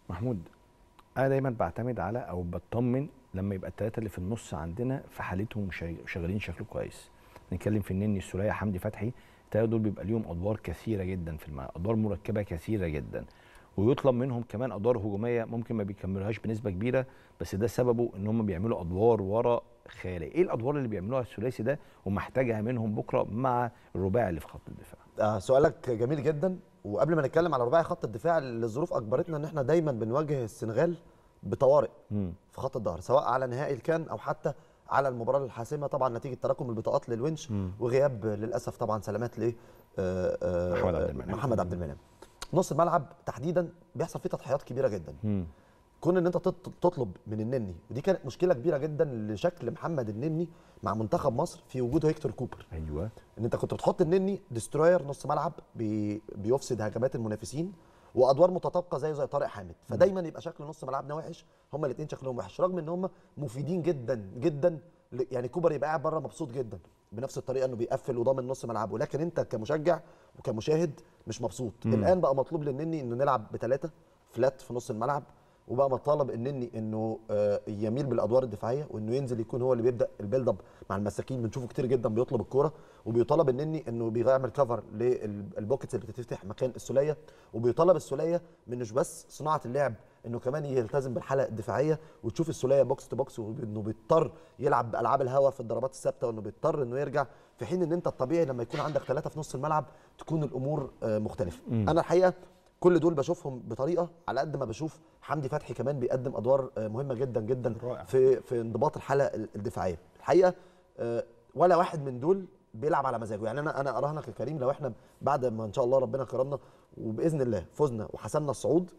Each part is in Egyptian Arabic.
محمود انا دايما بعتمد على او بطمن لما يبقى الثلاثه اللي في النص عندنا في حالتهم شا- شغالين شكل كويس نتكلم في النني السوليه حمدي فتحي الثلاثه دول بيبقى ليهم ادوار كثيره جدا في الملعب ادوار مركبه كثيره جدا ويطلب منهم كمان ادوار هجوميه ممكن ما بيكملوهاش بنسبه كبيره بس ده سببه ان هم بيعملوا ادوار ورا خياليه ايه الادوار اللي بيعملوها الثلاثي ده ومحتاجها منهم بكره مع الرباعي اللي في خط الدفاع آه سؤالك جميل جدا وقبل ما نتكلم على رباعي خط الدفاع الظروف اجبرتنا ان احنا دايما بنواجه السنغال بطوارئ مم. في خط الظهر سواء على نهائي الكان او حتى على المباراه الحاسمه طبعا نتيجه تراكم البطاقات للونش مم. وغياب للاسف طبعا سلامات ل آه، آه، محمد عبد المنعم. محمد عبد المنعم نص الملعب تحديدا بيحصل فيه تضحيات كبيره جدا مم. كون ان انت تط- تطلب من النني ودي كانت مشكله كبيره جدا لشكل محمد النني مع منتخب مصر في وجود هيكتور كوبر ايوه ان انت كنت بتحط النني ديستروير نص ملعب بي بيفسد هجمات المنافسين وادوار متطابقه زيه زي طارق حامد فدايما يبقى شكل نص ملعبنا وحش هما الاثنين شكلهم وحش رغم ان هما مفيدين جدا جدا ل- يعني كوبر يبقى قاعد بره مبسوط جدا بنفس الطريقه انه بيقفل وضامن نص ملعبه لكن انت كمشجع وكمشاهد مش مبسوط الان بقى مطلوب للنني انه نلعب بثلاثه فلات في نص الملعب وبقى مطالب النني انه آه، يميل بالادوار الدفاعيه وانه ينزل يكون هو اللي بيبدا البيلد اب مع المساكين بنشوفه كتير جدا بيطلب الكوره وبيطالب النني انه بيعمل كفر للبوكيتس اللي بتفتح مكان السوليه وبيطالب السوليه من مش بس صناعه اللعب انه كمان يلتزم بالحلقه الدفاعيه وتشوف السوليه بوكس تو بوكس وانه بيضطر يلعب بالعاب الهوا في الضربات الثابته وانه بيضطر انه يرجع في حين ان انت الطبيعي لما يكون عندك ثلاثه في نص الملعب تكون الامور آه، مختلفه انا الحقيقه كل دول بشوفهم بطريقه على قد ما بشوف حمدي فتحي كمان بيقدم ادوار آه، مهمه جدا جدا رائع. في في انضباط الحلقه ال- الدفاعيه الحقيقه آه، ولا واحد من دول بيلعب على مزاجه يعني انا انا اراهنك ككريم لو احنا بعد ما ان شاء الله ربنا كرمنا وباذن الله فزنا وحسمنا الصعود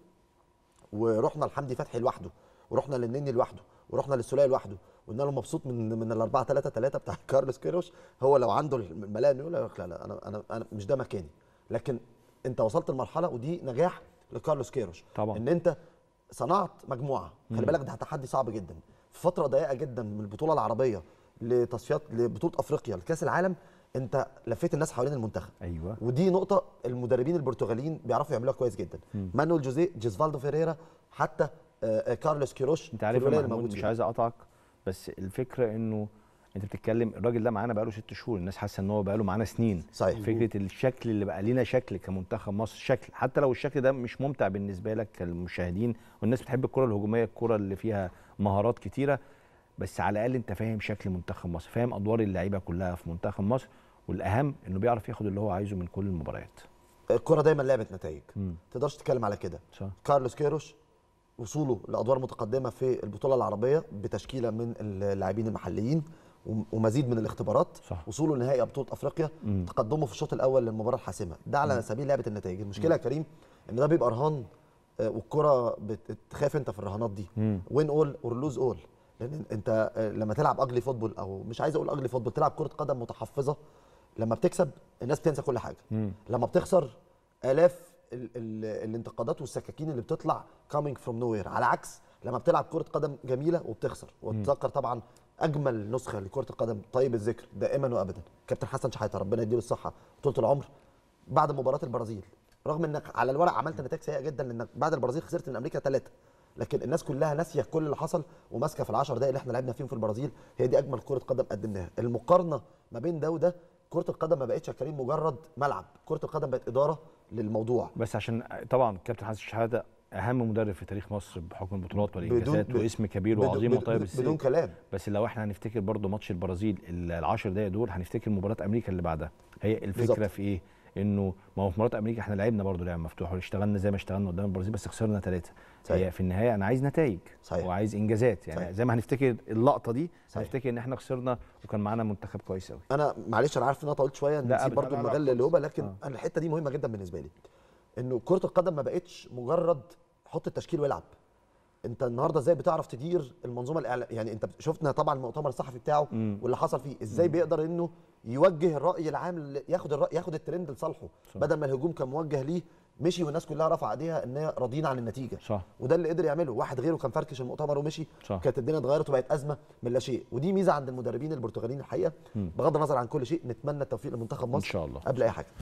ورحنا لحمدي فتحي لوحده ورحنا للنني لوحده ورحنا للسوليه لوحده وقلنا له مبسوط من من ال 4 3 3 بتاع كارلوس كيروش هو لو عنده الملاءه انه يقول لك لا لا انا انا انا مش ده مكاني لكن انت وصلت لمرحله ودي نجاح لكارلوس كيروش طبعا. ان انت صنعت مجموعه خلي بالك ده تحدي صعب جدا في فتره ضيقه جدا من البطوله العربيه لتصفيات لبطوله افريقيا لكاس العالم انت لفيت الناس حوالين المنتخب ايوه ودي نقطة المدربين البرتغاليين بيعرفوا يعملوها كويس جدا مانويل جوزيه جيزفالدو فيريرا حتى آه، آه، كارلوس كيروش انت في عارف يا الولاية اللي محمود موجود مش فيها. عايز اقطعك بس الفكره انه انت بتتكلم الراجل ده معانا بقاله ست شهور الناس حاسه ان هو بقاله معانا سنين صحيح. فكره الشكل اللي بقى لينا شكل كمنتخب مصر شكل حتى لو الشكل ده مش ممتع بالنسبه لك كالمشاهدين والناس بتحب الكره الهجوميه الكره اللي فيها مهارات كتيره بس على الاقل انت فاهم شكل منتخب مصر فاهم ادوار اللعيبه كلها في منتخب مصر والاهم انه بيعرف ياخد اللي هو عايزه من كل المباريات الكرة دايما لعبة نتائج مم. تقدرش تتكلم على كده صح كارلوس كيروش وصوله لادوار متقدمه في البطوله العربيه بتشكيله من اللاعبين المحليين وم- ومزيد من الاختبارات صح. وصوله لنهائي بطوله افريقيا مم. تقدمه في الشوط الاول للمباراه الحاسمه ده على سبيل لعبه النتائج المشكله يا كريم ان ده بيبقى رهان آه، والكره بتخاف انت في الرهانات دي مم. وين اول اور لوز اول لان انت آه، لما تلعب اجلي فوتبول او مش عايز اقول اجلي فوتبول تلعب كره قدم متحفظه لما بتكسب الناس بتنسى كل حاجه مم. لما بتخسر الاف ال ال الانتقادات والسكاكين اللي بتطلع coming from nowhere على عكس لما بتلعب كره قدم جميله وبتخسر وتذكر طبعا اجمل نسخه لكره القدم طيب الذكر دائما وابدا كابتن حسن شحاته ربنا يديله الصحه طول العمر بعد مباراه البرازيل رغم انك على الورق عملت نتائج سيئه جدا لانك بعد البرازيل خسرت من امريكا ثلاثه لكن الناس كلها ناسيه كل اللي حصل وماسكه في العشر دقائق اللي احنا لعبنا فيهم في البرازيل هي دي اجمل كره قدم قدمناها المقارنه ما بين ده وده كره القدم ما بقتش يا كريم مجرد ملعب كره القدم بقت اداره للموضوع بس عشان طبعا كابتن حسن شحاته اهم مدرب في تاريخ مصر بحكم البطولات والانجازات بدون- واسم كبير بدون- وعظيم بدون- وطيب بدون السن كلام بس لو احنا هنفتكر برضو ماتش البرازيل ال- العشر دقايق دول هنفتكر مباراه امريكا اللي بعدها هي الفكره بالظبط. في ايه انه ما هو في مباراه امريكا احنا لعبنا برضو لعب مفتوح واشتغلنا زي ما اشتغلنا قدام البرازيل بس خسرنا ثلاثه صحيح. هي في النهايه انا عايز نتائج صحيح. وعايز انجازات يعني صحيح. زي ما هنفتكر اللقطه دي صحيح. هنفتكر ان احنا خسرنا وكان معانا منتخب كويس قوي انا معلش انا عارف ان انا طولت شويه لا نسيب أبداً. برضو لا، لا، لا، المجال خالص. للهوبه لكن آه. انا الحته دي مهمه جدا بالنسبه لي انه كره القدم ما بقتش مجرد حط التشكيل والعب انت النهارده ازاي بتعرف تدير المنظومه الاعلام يعني انت شفنا طبعا المؤتمر الصحفي بتاعه مم. واللي حصل فيه ازاي بيقدر انه يوجه الراي العام ل- ياخد الرأي ياخد الترند لصالحه صح. بدل ما الهجوم كان موجه ليه مشي والناس كلها رفع ايديها ان هي راضيين عن النتيجه صح وده اللي قدر يعمله واحد غيره كان فركش المؤتمر ومشي صح. كانت الدنيا اتغيرت وبقت ازمه من لا شيء ودي ميزه عند المدربين البرتغاليين الحقيقه بغض النظر عن كل شيء نتمنى التوفيق لمنتخب ان مصر شاء الله قبل اي حاجه